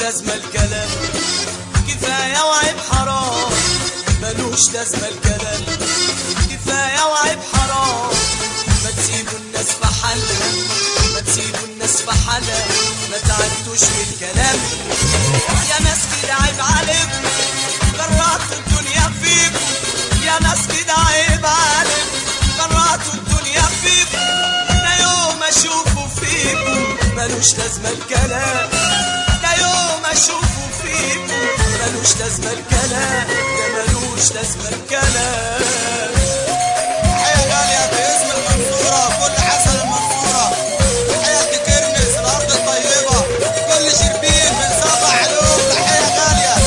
لازمة الكلام كفاية وعيب حرام ملوش لازمة الكلام كفاية وعيب حرام ما تسيبوا الناس في حالها ما تسيبوا الناس في حالها ما تعدوش بالكلام يا ناس كده عيب عليكم جرعتوا الدنيا فيكم يا ناس كده عيب عليكم جرعتوا الدنيا فيكم ده يوم اشوفه فيكم ملوش لازمة الكلام ده يوم اشوفه فيكم ملوش لازمة الكلام ده ملوش لازمة الكلام تحية غالية باسم المنصورة كل حسن المنصورة تحية كرمس الأرض الطيبة كل شربين من سبع علوم تحية غالية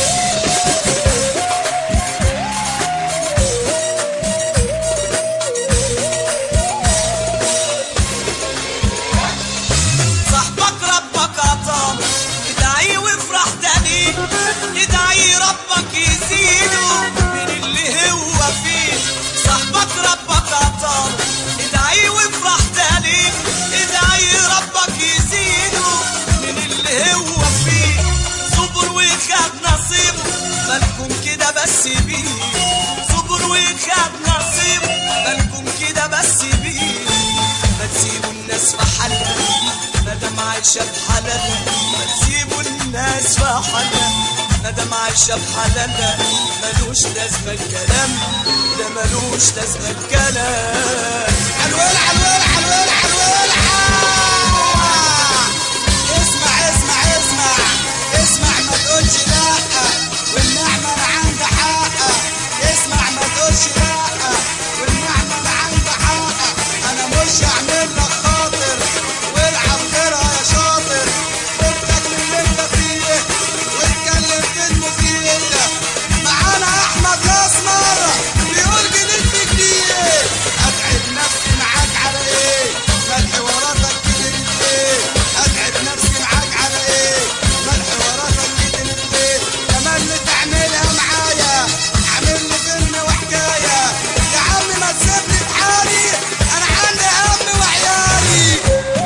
صاحبك ربك عطاك ادعي وافرح تاني ادعي ربك يزيده من اللي هو فيه صاحبك ربك عطاك ادعي وافرح تاني ادعي ربك يزيده من اللي هو فيه صبر وخد نصيبه مالكم كده بس بيه صبر وخد نصيبه مالكم كده بس بيه ما تسيبوا الناس في حالها ما دام عايشة بحلالها ما تسيبوا الناس في حالها ما دام عايشة بحلالها ملوش لازمة الكلام ده ملوش لازمة الكلام حلوين حلوين حلوين حلوين اسمع اسمع اسمع اسمع ما تقولش لا والنعمة انا عندي حق اسمع ما تقولش لا والنعمة انا عندي حق انا مش هعمل لك خاطر والعب غيرها يا شاطر فكك من اللي انت فيه واتكلم كلمة فيه معانا احمد الاسمر بيقول جديد في جديد اتعب نفسي معاك على ايه مال حواراتك كترت ليه اتعب نفسي معاك على ايه مال حواراتك كترت ليه كمان اللي تعملها معايا عامل لي فيلم وحكايه يا عم ما تسيبني في حالي انا عندي هم وعيالي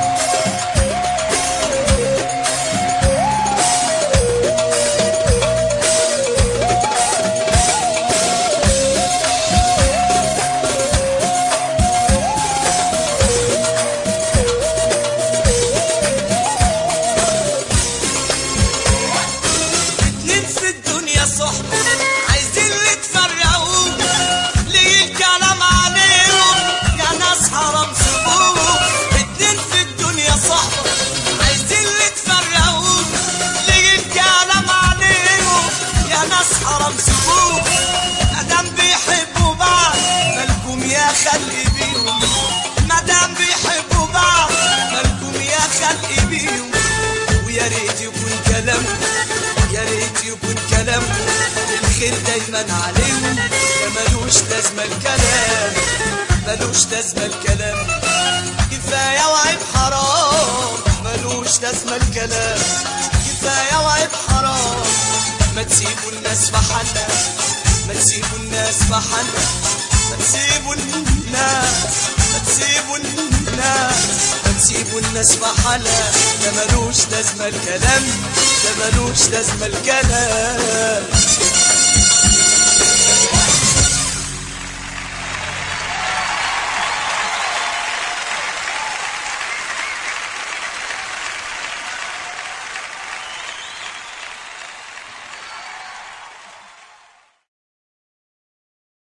اتنين في الدنيا صحبة عايزين اللي تفرقوه ليه الكلام عليهم يا ناس حرام سيبوه اتنين في الدنيا صحبة عايزين اللي تفرقوه ليه الكلام عليهم يا ناس حرام سيبوه مادام بيحبوا بعض مالكم يا خلق بيهم مادام بيحبوا بعض مالكم يا خلق بيهم ويا ريت يكون كلام يا ريت يكون كلام الخير دايما عليهم يا ملوش لازمة الكلام ملوش لازمة الكلام كفاية وعيب حرام ملوش لازمة الكلام كفاية وعيب حرام ما تسيبوا الناس في حالها ما تسيبوا الناس في حالها ما تسيبوا الناس ما تسيبوا الناس ما تسيبوا الناس في حالها ده ملوش لازمة الكلام ده ملوش لازمة الكلام